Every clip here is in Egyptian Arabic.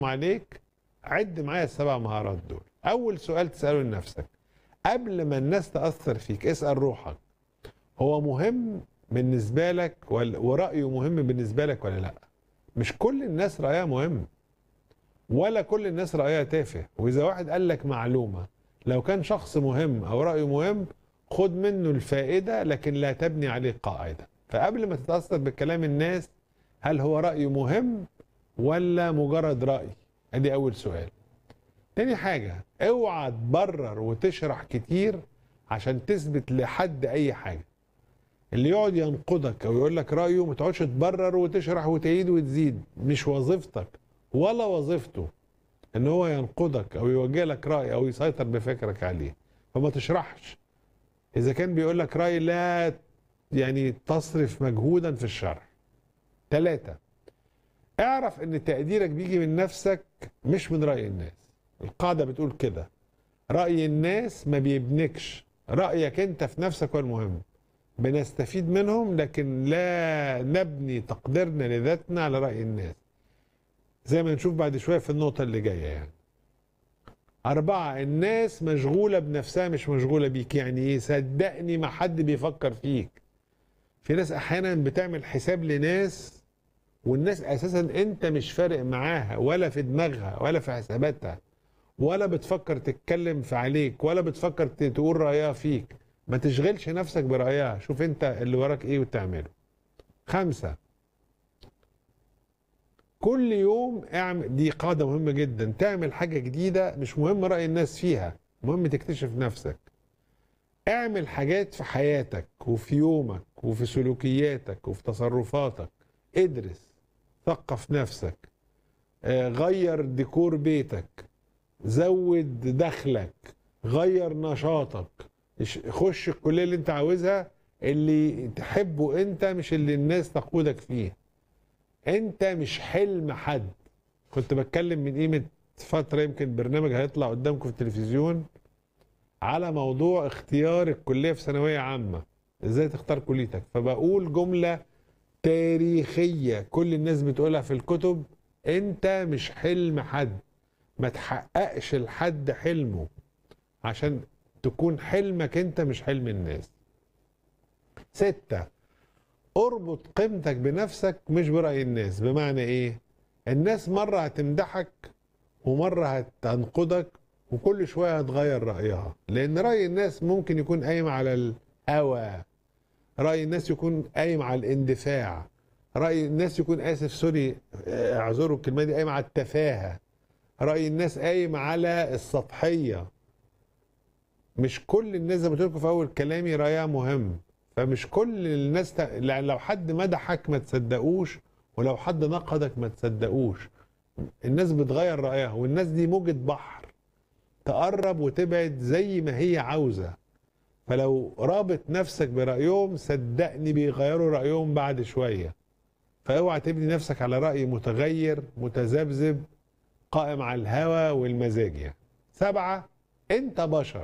عليك عد معايا السبع مهارات دول اول سؤال تساله لنفسك قبل ما الناس تاثر فيك اسال روحك هو مهم بالنسبه لك ولا ورايه مهم بالنسبه لك ولا لا مش كل الناس رايها مهم ولا كل الناس رايها تافه واذا واحد قال لك معلومه لو كان شخص مهم او رايه مهم خد منه الفائده لكن لا تبني عليه قاعده فقبل ما تتاثر بكلام الناس هل هو رايه مهم ولا مجرد راي ادي اول سؤال تاني حاجه اوعى تبرر وتشرح كتير عشان تثبت لحد اي حاجه اللي يقعد ينقدك او يقول لك رايه ما تقعدش تبرر وتشرح وتعيد وتزيد مش وظيفتك ولا وظيفته ان هو ينقدك او يوجه لك راي او يسيطر بفكرك عليه فما تشرحش اذا كان بيقول لك راي لا يعني تصرف مجهودا في الشرح ثلاثة اعرف ان تقديرك بيجي من نفسك مش من رأي الناس القاعدة بتقول كده رأي الناس ما بيبنكش رأيك انت في نفسك هو المهم بنستفيد منهم لكن لا نبني تقديرنا لذاتنا على رأي الناس زي ما نشوف بعد شوية في النقطة اللي جاية يعني أربعة الناس مشغولة بنفسها مش مشغولة بيك يعني إيه صدقني ما حد بيفكر فيك في ناس أحيانا بتعمل حساب لناس والناس أساسا أنت مش فارق معاها ولا في دماغها ولا في حساباتها ولا بتفكر تتكلم في عليك ولا بتفكر تقول رأيها فيك ما تشغلش نفسك برأيها شوف أنت اللي وراك إيه وتعمله خمسة كل يوم اعمل دي قاعدة مهمة جدا تعمل حاجة جديدة مش مهم رأي الناس فيها مهم تكتشف نفسك اعمل حاجات في حياتك وفي يومك وفي سلوكياتك وفي تصرفاتك ادرس ثقف نفسك آه، غير ديكور بيتك زود دخلك غير نشاطك اش- خش الكلية اللي انت عاوزها اللي تحبه انت مش اللي الناس تقودك فيه انت مش حلم حد كنت بتكلم من قيمة فترة يمكن برنامج هيطلع قدامكم في التلفزيون على موضوع اختيار الكلية في ثانوية عامة ازاي تختار كليتك فبقول جملة تاريخية كل الناس بتقولها في الكتب انت مش حلم حد ما تحققش لحد حلمه عشان تكون حلمك انت مش حلم الناس ستة اربط قيمتك بنفسك مش برأي الناس بمعنى ايه الناس مرة هتمدحك ومرة هتنقدك وكل شوية هتغير رأيها لأن رأي الناس ممكن يكون قايم على الهوى رأي الناس يكون قايم على الاندفاع رأي الناس يكون آسف سوري آه، اعذروا الكلمة دي قايم على التفاهة رأي الناس قايم على السطحية مش كل الناس زي ما قلت لكم في أول كلامي رأيها مهم فمش كل الناس ت... لا- لو حد مدحك ما تصدقوش ولو حد نقدك ما تصدقوش الناس بتغير رأيها والناس دي موجة بحر تقرب وتبعد زي ما هي عاوزة فلو رابط نفسك برأيهم صدقني بيغيروا رأيهم بعد شوية فاوعى تبني نفسك على رأي متغير متذبذب قائم على الهوى والمزاج يعني سبعة انت بشر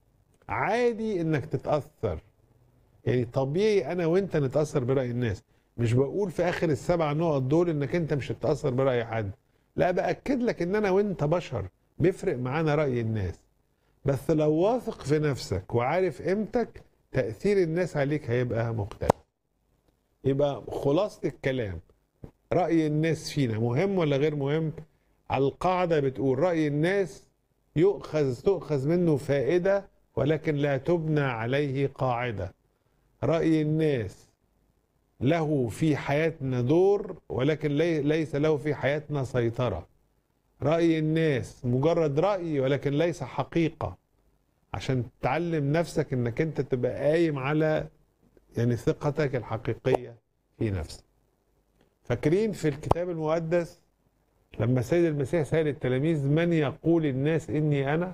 عادي انك تتأثر يعني طبيعي انا وانت نتأثر برأي الناس مش بقول في اخر السبع نقط دول انك انت مش هتتأثر برأي حد لا بأكد لك ان انا وانت بشر بيفرق معانا رأي الناس بس لو واثق في نفسك وعارف قيمتك تأثير الناس عليك هيبقى مختلف يبقى خلاصة الكلام رأي الناس فينا مهم ولا غير مهم القاعدة بتقول رأي الناس يؤخذ تؤخذ منه فائدة ولكن لا تبنى عليه قاعدة رأي الناس له في حياتنا دور ولكن لي- ليس له في حياتنا سيطرة رأي الناس مجرد رأي ولكن ليس حقيقة عشان تعلم نفسك انك انت تبقى قايم على يعني ثقتك الحقيقية في نفسك فاكرين في الكتاب المقدس لما سيد المسيح سأل التلاميذ من يقول الناس إني أنا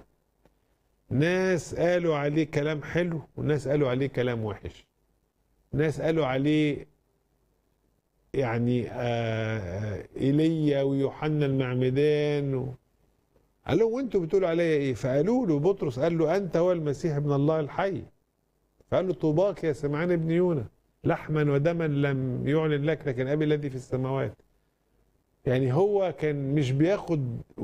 ناس قالوا عليه كلام حلو وناس قالوا عليه كلام وحش ناس قالوا عليه يعني آه آه، ايليا ويوحنا المعمدان و... قال لهم وانتوا بتقولوا عليا ايه فقالوا له بطرس قال له انت هو المسيح ابن الله الحي فقال له طوباك يا سمعان ابن يونا لحما ودما لم يعلن لك لكن ابي الذي في السماوات يعني هو كان مش بياخد